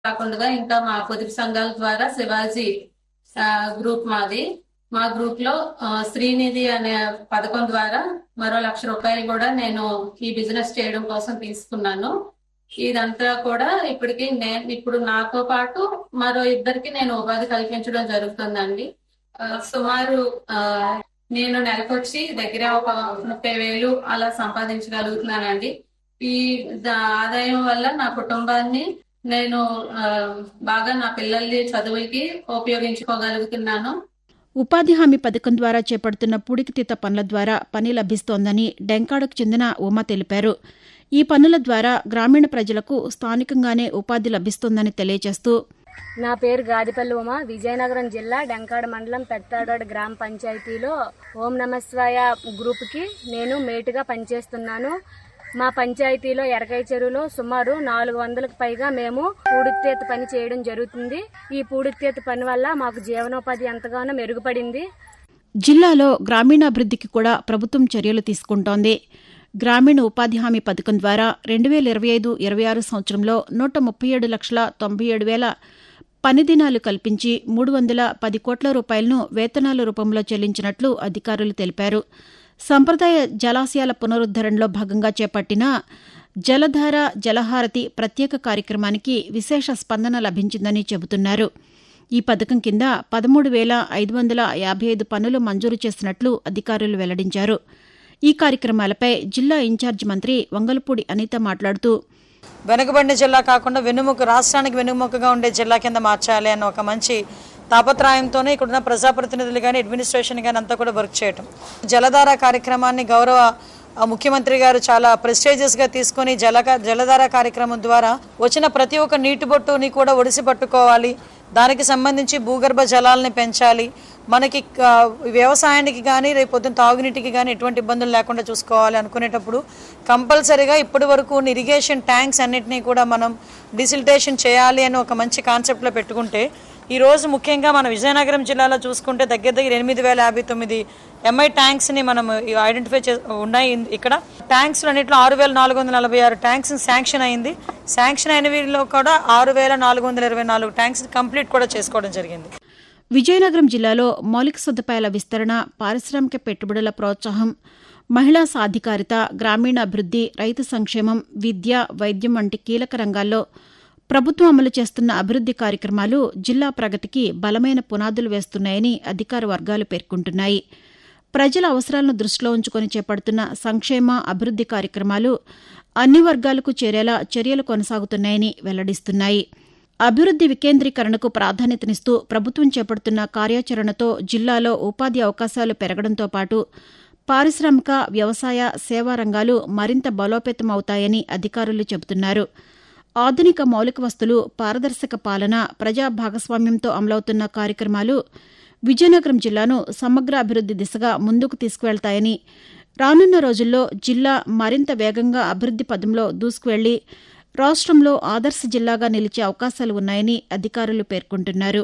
కాకుండా ఇంకా మా పొదుపు సంఘాల ద్వారా శివాజీ ఆ, గ్రూప్ మాది మా గ్రూప్ లో ఆ, శ్రీనిధి అనే పథకం ద్వారా మరో లక్ష రూపాయలు కూడా నేను ఈ బిజినెస్ చేయడం కోసం తీసుకున్నాను ఇదంతా కూడా ఇప్పటికి నేను ఇప్పుడు నాతో పాటు మరో ఇద్దరికి నేను ఉపాధి కల్పించడం జరుగుతుందండి ఆ, సుమారు ఆ, నేను నెలకొచ్చి దగ్గర ఒక ముప్పై వేలు అలా సంపాదించగలుగుతున్నానండి ఈ ద- ఆదాయం వల్ల నా కుటుంబాన్ని నేను ఆ, బాగా నా పిల్లల్ని చదువుకి ఉపయోగించుకోగలుగుతున్నాను ఉపాధి హామీ పథకం ద్వారా చేపడుతున్న పూడికితీత పనుల ద్వారా పని లభిస్తోందని డెంకాడకు చెందిన ఉమ తెలిపారు ఈ పనుల ద్వారా గ్రామీణ ప్రజలకు స్థానికంగానే ఉపాధి లభిస్తోందని తెలియజేస్తూ నా పేరు గాదిపల్లి ఉమ విజయనగరం జిల్లా డెంకాడ మండలం పెత్తాడోడ గ్రామ పంచాయతీలో ఓం నమస్వాయ గ్రూప్కి నేను మేటుగా పనిచేస్తున్నాను మా పంచాయతీలో ఎరకాయ చెరువులో సుమారు నాలుగు వందలకు పైగా మేము పూడితేత పని చేయడం జరుగుతుంది ఈ పూడితేత పని వల్ల మాకు జీవనోపాధి ఎంతగానో మెరుగుపడింది జిల్లాలో గ్రామీణాభివృద్ధికి కూడా ప్రభుత్వం చర్యలు తీసుకుంటోంది గ్రామీణ ఉపాధి హామీ పథకం ద్వారా రెండు వేల ఇరవై ఐదు ఇరవై ఆరు సంవత్సరంలో నూట ముప్పై ఏడు లక్షల తొంభై ఏడు వేల పని దినాలు కల్పించి మూడు వందల పది కోట్ల రూపాయలను వేతనాల రూపంలో చెల్లించినట్లు అధికారులు తెలిపారు సంప్రదాయ జలాశయాల పునరుద్దరణలో భాగంగా చేపట్టిన జలధార జలహారతి ప్రత్యేక కార్యక్రమానికి విశేష స్పందన లభించిందని చెబుతున్నారు ఈ పథకం కింద పదమూడు వేల ఐదు వందల యాభై ఐదు పనులు మంజూరు చేసినట్లు అధికారులు వెల్లడించారు ఈ కార్యక్రమాలపై జిల్లా ఇన్ఛార్జి మంత్రి వంగలపూడి అనిత మాట్లాడుతూ వెనుకబడిన జిల్లా కాకుండా వెన్నుముక రాష్ట్రానికి వెన్నుముకగా ఉండే జిల్లా కింద మార్చాలి అన్న ఒక మంచి తాపత్రయంతోనే ఇక్కడున్న ప్రజాప్రతినిధులు కానీ అడ్మినిస్ట్రేషన్ కానీ అంతా కూడా వర్క్ చేయటం జలధార కార్యక్రమాన్ని గౌరవ ఆ, ముఖ్యమంత్రి గారు చాలా ప్రెస్టేజియస్ గా తీసుకొని జల జలధార కార్యక్రమం ద్వారా వచ్చిన ప్రతి ఒక్క నీటి బొట్టుని కూడా ఒడిసి పట్టుకోవాలి దానికి సంబంధించి భూగర్భ జలాలని పెంచాలి మనకి ఆ, వ్యవసాయానికి కానీ రేపు పొద్దున్న తాగునీటికి కానీ ఎటువంటి ఇబ్బందులు లేకుండా చూసుకోవాలి అనుకునేటప్పుడు కంపల్సరీగా ఇప్పటి వరకు ఉన్న ఇరిగేషన్ ట్యాంక్స్ అన్నిటినీ కూడా మనం డిసిల్టేషన్ చేయాలి అని ఒక మంచి కాన్సెప్ట్లో పెట్టుకుంటే ఈ రోజు ముఖ్యంగా మన విజయనగరం జిల్లాలో చూసుకుంటే దగ్గర దగ్గర ఎనిమిది వేల యాభై తొమ్మిది ఎంఐ ట్యాంక్స్ ని మనం ఐడెంటిఫై చే ఉన్నాయి ఇక్కడ ట్యాంక్స్ అన్నింటిలో ఆరు వేల నాలుగు వందల నలభై ఆరు ట్యాంక్స్ శాంక్షన్ అయింది శాంక్షన్ అయిన వీటిలో కూడా ఆరు వేల నాలుగు వందల ఇరవై నాలుగు ట్యాంక్స్ కంప్లీట్ కూడా చేసుకోవడం జరిగింది విజయనగరం జిల్లాలో మౌలిక సదుపాయాల విస్తరణ పారిశ్రామిక పెట్టుబడుల ప్రోత్సాహం మహిళా సాధికారిత గ్రామీణాభివృద్ధి రైతు సంక్షేమం విద్య వైద్యం వంటి కీలక రంగాల్లో ప్రభుత్వం అమలు చేస్తున్న అభివృద్ది కార్యక్రమాలు జిల్లా ప్రగతికి బలమైన పునాదులు వేస్తున్నాయని అధికార వర్గాలు పేర్కొంటున్నాయి ప్రజల అవసరాలను దృష్టిలో ఉంచుకొని చేపడుతున్న సంక్షేమ అభివృద్ది కార్యక్రమాలు అన్ని వర్గాలకు చేరేలా చర్యలు కొనసాగుతున్నాయని వెల్లడిస్తున్నాయి అభివృద్ది వికేంద్రీకరణకు ప్రాధాన్యతనిస్తూ ప్రభుత్వం చేపడుతున్న కార్యాచరణతో జిల్లాలో ఉపాధి అవకాశాలు పెరగడంతో పాటు పారిశ్రామిక వ్యవసాయ సేవా రంగాలు మరింత బలోపేతమవుతాయని అధికారులు చెబుతున్నారు ఆధునిక మౌలిక వస్తులు పారదర్శక పాలన ప్రజా భాగస్వామ్యంతో అమలవుతున్న కార్యక్రమాలు విజయనగరం జిల్లాను సమగ్ర అభివృద్ది దిశగా ముందుకు తీసుకువెళ్తాయని రానున్న రోజుల్లో జిల్లా మరింత వేగంగా అభివృద్ది పదంలో దూసుకువెళ్లి రాష్ట్రంలో ఆదర్శ జిల్లాగా నిలిచే అవకాశాలు ఉన్నాయని అధికారులు పేర్కొంటున్నారు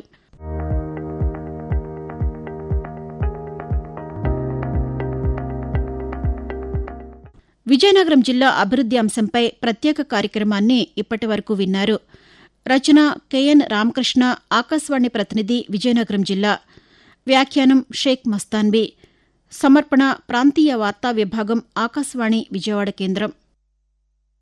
విజయనగరం జిల్లా అభివృద్ది అంశంపై ప్రత్యేక కార్యక్రమాన్ని ఇప్పటి వరకు విన్నారు రచన కెఎన్ రామకృష్ణ ఆకాశవాణి ప్రతినిధి విజయనగరం జిల్లా వ్యాఖ్యానం షేక్ మస్తాన్బీ సమర్పణ ప్రాంతీయ వార్తా విభాగం ఆకాశవాణి విజయవాడ కేంద్రం